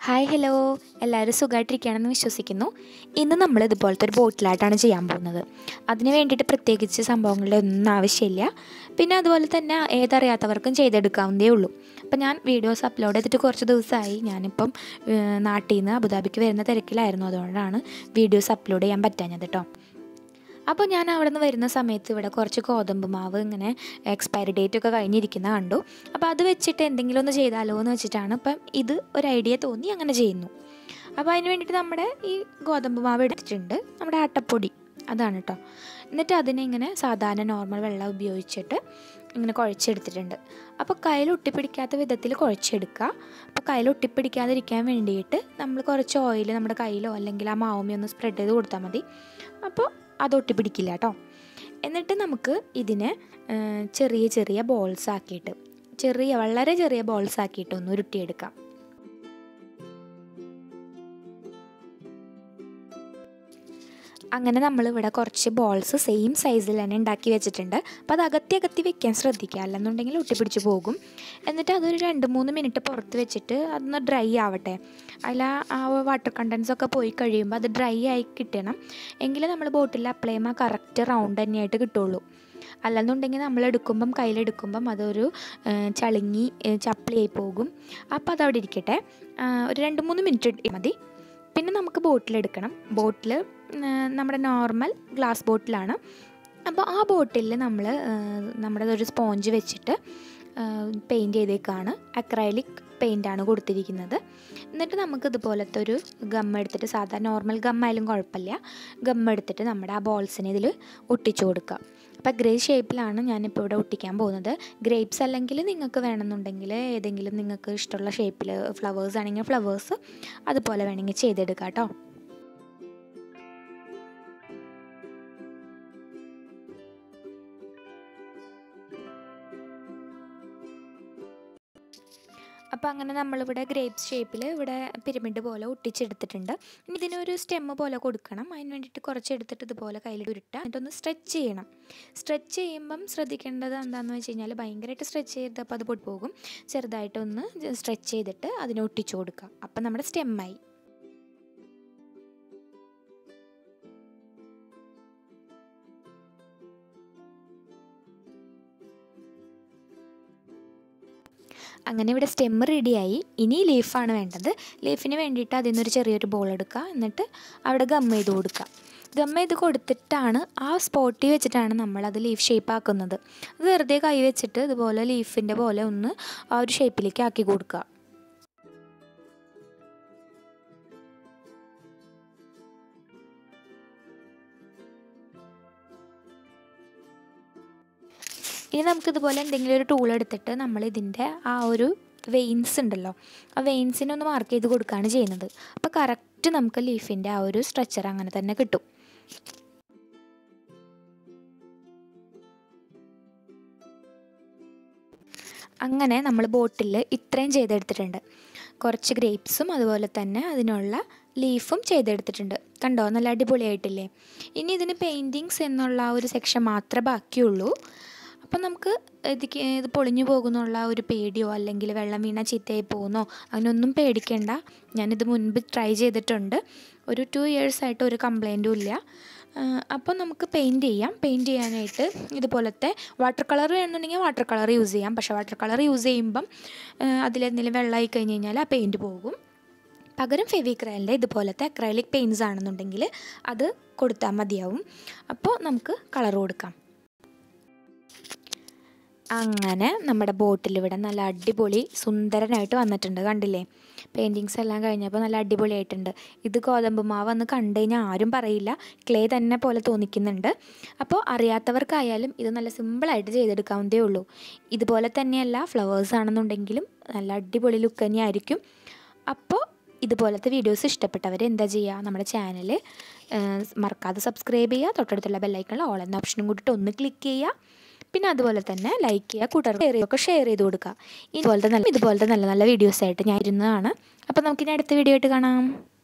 hi hello എല്ലാവരും സുഖമായിട്ടിരിക്കുകയാണെന്ന് വിശ്വസിക്കുന്നു ഇന്ന് നമ്മൾ ഇതുപോലത്തെ ഒരു ബോട്ടിലായിട്ടാണ് ചെയ്യാൻ പോകുന്നത് അതിന് വേണ്ടിയിട്ട് പ്രത്യേകിച്ച് സംഭവങ്ങളുടെ ഒന്നും ആവശ്യമില്ല പിന്നെ അതുപോലെ തന്നെ ഏതറിയാത്തവർക്കും ചെയ്തെടുക്കാവുന്നതേ ഉള്ളൂ അപ്പം ഞാൻ വീഡിയോസ് അപ്ലോഡ് ചെയ്തിട്ട് കുറച്ച് ദിവസമായി ഞാനിപ്പം ഏഹ്, നാട്ടിൽ നിന്ന് അബുദാബിക്ക് വരുന്ന തിരക്കിലായിരുന്നു അതുകൊണ്ടാണ് വീഡിയോസ് അപ്ലോഡ് ചെയ്യാൻ പറ്റാഞ്ഞത് കേട്ടോ അപ്പോൾ ഞാൻ അവിടെ നിന്ന് വരുന്ന സമയത്ത് ഇവിടെ കുറച്ച് ഗോതമ്പ് മാവ് ഇങ്ങനെ എക്സ്പയറി ഡേറ്റ് ഒക്കെ കഴിഞ്ഞിരിക്കുന്ന കണ്ടു അപ്പോൾ അത് വെച്ചിട്ട് എന്തെങ്കിലും ഒന്ന് ചെയ്താലോ എന്ന് വെച്ചിട്ടാണ് ഇപ്പം ഇത് ഒരു ഐഡിയ തോന്നി അങ്ങനെ ചെയ്യുന്നു അപ്പോൾ അതിന് വേണ്ടിയിട്ട് നമ്മുടെ ഈ ഗോതമ്പ് മാവ് എടുത്തിട്ടുണ്ട് നമ്മുടെ ആട്ടപ്പൊടി അതാണ് കേട്ടോ എന്നിട്ട് അതിനെ ഇങ്ങനെ സാധാരണ നോർമൽ വെള്ളം ഉപയോഗിച്ചിട്ട് ഇങ്ങനെ കുഴച്ചെടുത്തിട്ടുണ്ട് അപ്പോൾ കയ്യിൽ ഒട്ടിപ്പിടിക്കാത്ത വിധത്തിൽ കുഴച്ചെടുക്കുക അപ്പോൾ കയ്യിൽ ഒട്ടിപ്പിടിക്കാതിരിക്കാൻ വേണ്ടിയിട്ട് നമ്മൾ കുറച്ച് ഓയിൽ നമ്മുടെ കയ്യിലോ അല്ലെങ്കിൽ ആ മാവുമേ ഒന്ന് സ്പ്രെഡ് ചെയ്ത് കൊടുത്താൽ മതി അപ്പോൾ അത് ഒട്ടിപ്പിടിക്കില്ല കേട്ടോ എന്നിട്ട് നമുക്ക് ഇതിനെ ആ, ചെറിയ ചെറിയ ബോൾസ് ആക്കിയിട്ട് ചെറിയ വളരെ ചെറിയ ബോൾസ് ആക്കിയിട്ട് ഒന്ന് ഉരുട്ടിയെടുക്കാം അങ്ങനെ നമ്മളിവിടെ കുറച്ച് ബോൾസ് സെയിം സൈസിൽ തന്നെ ഉണ്ടാക്കി വെച്ചിട്ടുണ്ട് അപ്പോൾ അത് അകത്തി അകത്തി വെക്കാൻ ശ്രദ്ധിക്കുക അല്ലെന്നുണ്ടെങ്കിൽ ഒട്ടിപ്പിടിച്ച് പോകും എന്നിട്ട് അതൊരു രണ്ട് മൂന്ന് മിനിറ്റ് പുറത്ത് വെച്ചിട്ട് അതൊന്ന് ഡ്രൈ ആവട്ടെ അതിൽ ആ- ആ വാട്ടർ കണ്ടൻസ് ഒക്കെ പോയി കഴിയുമ്പോൾ അത് ഡ്രൈ ആയി കിട്ടണം എങ്കിലേ നമ്മൾ ബോട്ടിൽ അപ്ലൈ ചെയ്യുമ്പോൾ കറക്റ്റ് റൗണ്ട് തന്നെയായിട്ട് കിട്ടുള്ളൂ അല്ലെന്നുണ്ടെങ്കിൽ നമ്മൾ എടുക്കുമ്പം കയ്യിലെടുക്കുമ്പം അതൊരു ആ, ചളുങ്ങി ആ, ചപ്പിളിയായി പോകും അപ്പോൾ അതവിടെ ഇരിക്കട്ടെ ആ, ഒരു രണ്ട് മൂന്ന് മിനിറ്റ് മതി പിന്നെ നമുക്ക് ബോട്ടിലെടുക്കണം ബോട്ടിൽ നമ്മുടെ നോർമൽ ഗ്ലാസ് ബോട്ടിലാണ് അപ്പോൾ ആ ബോട്ടിൽ നമ്മൾ നമ്മുടെ ഒരു സ്പോഞ്ച് വെച്ചിട്ട് പെയിൻറ്റ് ചെയ്തേക്കാണ് അക്രൈലിക് പെയിൻ്റാണ് കൊടുത്തിരിക്കുന്നത് എന്നിട്ട് നമുക്ക് ഇതുപോലത്തെ ഒരു ഗം എടുത്തിട്ട് സാധാരണ നോർമൽ ഗമ്മായാലും കുഴപ്പമില്ല ഗം എടുത്തിട്ട് നമ്മുടെ ആ ബോൾസിനെ ഇതിൽ ഒട്ടിച്ചു കൊടുക്കുക അപ്പോൾ ഗ്രേ ഷേപ്പിലാണ് ഞാനിപ്പോൾ ഇവിടെ ഒട്ടിക്കാൻ പോകുന്നത് ഗ്രേപ്സ് അല്ലെങ്കിൽ നിങ്ങൾക്ക് വേണമെന്നുണ്ടെങ്കിൽ ഏതെങ്കിലും നിങ്ങൾക്ക് ഇഷ്ടമുള്ള ഷേപ്പിൽ ഫ്ലവേഴ്സ് ആണെങ്കിൽ ഫ്ലവേഴ്സ് അതുപോലെ വേണമെങ്കിൽ ചെയ്തെടുക്കാം കേട്ടോ അപ്പോൾ അങ്ങനെ നമ്മളിവിടെ ഗ്രേപ്സ് ഷേപ്പിൽ ഇവിടെ പിരമിഡ് പോലെ ഒട്ടിച്ചെടുത്തിട്ടുണ്ട് ഇനി ഇതിനൊരു സ്റ്റെമ്മ് പോലെ കൊടുക്കണം അതിന് വേണ്ടിയിട്ട് കുറച്ച് എടുത്തിട്ട് ഇതുപോലെ കയ്യിൽ ഉരുട്ടുക എന്നിട്ടൊന്ന് സ്ട്രെച്ച് ചെയ്യണം സ്ട്രെച്ച് ചെയ്യുമ്പം ശ്രദ്ധിക്കേണ്ടത് എന്താണെന്ന് വെച്ച് കഴിഞ്ഞാൽ ഭയങ്കരമായിട്ട് സ്ട്രെച്ച് ചെയ്തപ്പോൾ അത് പൊട്ടി പോകും ചെറുതായിട്ടൊന്ന് സ്ട്രെച്ച് ചെയ്തിട്ട് അതിനെ ഒട്ടിച്ചു കൊടുക്കുക അപ്പം നമ്മുടെ സ്റ്റെമ്മായി അങ്ങനെ ഇവിടെ സ്റ്റെമ്മ് റെഡിയായി ഇനി ലീഫാണ് വേണ്ടത് ലീഫിന് വേണ്ടിയിട്ട് അതിൽ നിന്നൊരു ചെറിയൊരു ബോൾ എടുക്കുക എന്നിട്ട് അവിടെ ഗം ചെയ്ത് കൊടുക്കുക ഗം ചെയ്ത് കൊടുത്തിട്ടാണ് ആ സ്പോട്ടിൽ വെച്ചിട്ടാണ് നമ്മളത് ലീഫ് ഷേപ്പ് ആക്കുന്നത് അത് വെറുതെ കൈ വെച്ചിട്ട് ഇതുപോലെ ലീഫിൻ്റെ പോലെ ഒന്ന് ആ ഒരു ഷേപ്പിലേക്ക് ആക്കി കൊടുക്കുക ഇനി നമുക്കിതുപോലെ എന്തെങ്കിലും ഒരു ടൂൾ എടുത്തിട്ട് നമ്മൾ ഇതിൻ്റെ ആ ഒരു വെയിൻസ് ഉണ്ടല്ലോ ആ വെയിൻസിനെ ഒന്ന് മാർക്ക് ചെയ്ത് കൊടുക്കുകയാണ് ചെയ്യുന്നത് അപ്പോൾ കറക്റ്റ് നമുക്ക് ലീഫിൻ്റെ ആ ഒരു സ്ട്രക്ചർ അങ്ങനെ തന്നെ കിട്ടും അങ്ങനെ നമ്മൾ ബോട്ടിൽ ഇത്രയും ചെയ്തെടുത്തിട്ടുണ്ട് കുറച്ച് ഗ്രേപ്സും അതുപോലെ തന്നെ അതിനുള്ള ലീഫും ചെയ്തെടുത്തിട്ടുണ്ട് കണ്ടോ നല്ല അടിപൊളിയായിട്ടില്ലേ ഇനി ഇതിന് പെയിൻറ്റിങ്സ് എന്നുള്ള ആ ഒരു സെക്ഷൻ മാത്രമേ ബാക്കിയുള്ളൂ അപ്പം നമുക്ക് ഇതിക്ക് ഇത് പൊളിഞ്ഞു പോകുന്നുള്ള ഒരു പേടിയോ അല്ലെങ്കിൽ വെള്ളം വീണ ചീത്തയായി പോകുന്നോ അങ്ങനെയൊന്നും പേടിക്കേണ്ട ഞാനിത് മുൻപ് ട്രൈ ചെയ്തിട്ടുണ്ട് ഒരു ടു ഇയേഴ്സായിട്ട് ഒരു കംപ്ലൈൻറ്റും ഇല്ല അപ്പോൾ നമുക്ക് പെയിൻറ്റ് ചെയ്യാം പെയിൻറ്റ് ചെയ്യാനായിട്ട് ഇതുപോലത്തെ വാട്ടർ കളർ വേണമെന്നുണ്ടെങ്കിൽ വാട്ടർ കളർ യൂസ് ചെയ്യാം പക്ഷേ വാട്ടർ കളർ യൂസ് ചെയ്യുമ്പം അതിലെന്തെങ്കിലും വെള്ളമായി കഴിഞ്ഞ് കഴിഞ്ഞാൽ ആ പെയിൻറ്റ് പോകും പകരം ഫെവിക്രൈലിൻ്റെ ഇതുപോലത്തെ അക്രൈലിക് പെയിൻറ്റ്സ് ആണെന്നുണ്ടെങ്കിൽ അത് കൊടുത്താൽ മതിയാവും അപ്പോൾ നമുക്ക് കളർ കൊടുക്കാം അങ്ങനെ നമ്മുടെ ബോട്ടിൽ ഇവിടെ നല്ല അടിപൊളി സുന്ദരനായിട്ട് വന്നിട്ടുണ്ട് കണ്ടില്ലേ പെയിൻറ്റിങ്സ് എല്ലാം കഴിഞ്ഞപ്പോൾ നല്ല അടിപൊളിയായിട്ടുണ്ട് ഇത് ഗോതമ്പ് മാവ് എന്ന് കണ്ടു കഴിഞ്ഞാൽ ആരും പറയില്ല ക്ലേ തന്നെ പോലെ തോന്നിക്കുന്നുണ്ട് അപ്പോൾ അറിയാത്തവർക്കായാലും ഇത് നല്ല സിമ്പിളായിട്ട് ചെയ്തെടുക്കാവുന്നതേ ഉള്ളൂ ഇതുപോലെ തന്നെയല്ല ഫ്ലവേഴ്സ് ആണെന്നുണ്ടെങ്കിലും നല്ല അടിപൊളി ലുക്ക് തന്നെയായിരിക്കും അപ്പോൾ ഇതുപോലത്തെ വീഡിയോസ് ഇഷ്ടപ്പെട്ടവർ എന്താ ചെയ്യുക നമ്മുടെ ചാനൽ മറക്കാതെ സബ്സ്ക്രൈബ് ചെയ്യുക തൊട്ടടുത്തുള്ള ബെല്ലൈക്കണിൽ ഓൾ എന്ന ഓപ്ഷനും കൂട്ടിയിട്ട് ഒന്ന് ക്ലിക്ക് ചെയ്യുക പിന്നെ അതുപോലെ തന്നെ ലൈക്ക് ചെയ്യുക കൂട്ടുകാർക്ക് ഷെയർ ചെയ്യുക ഷെയർ ചെയ്ത് കൊടുക്കുക ഇതുപോലത്തെ നല്ല ഇതുപോലത്തെ നല്ല നല്ല വീഡിയോസ് ആയിട്ട് ഞാൻ ഇരുന്നതാണ് അപ്പോൾ നമുക്കിനി അടുത്ത വീഡിയോ ആയിട്ട് കാണാം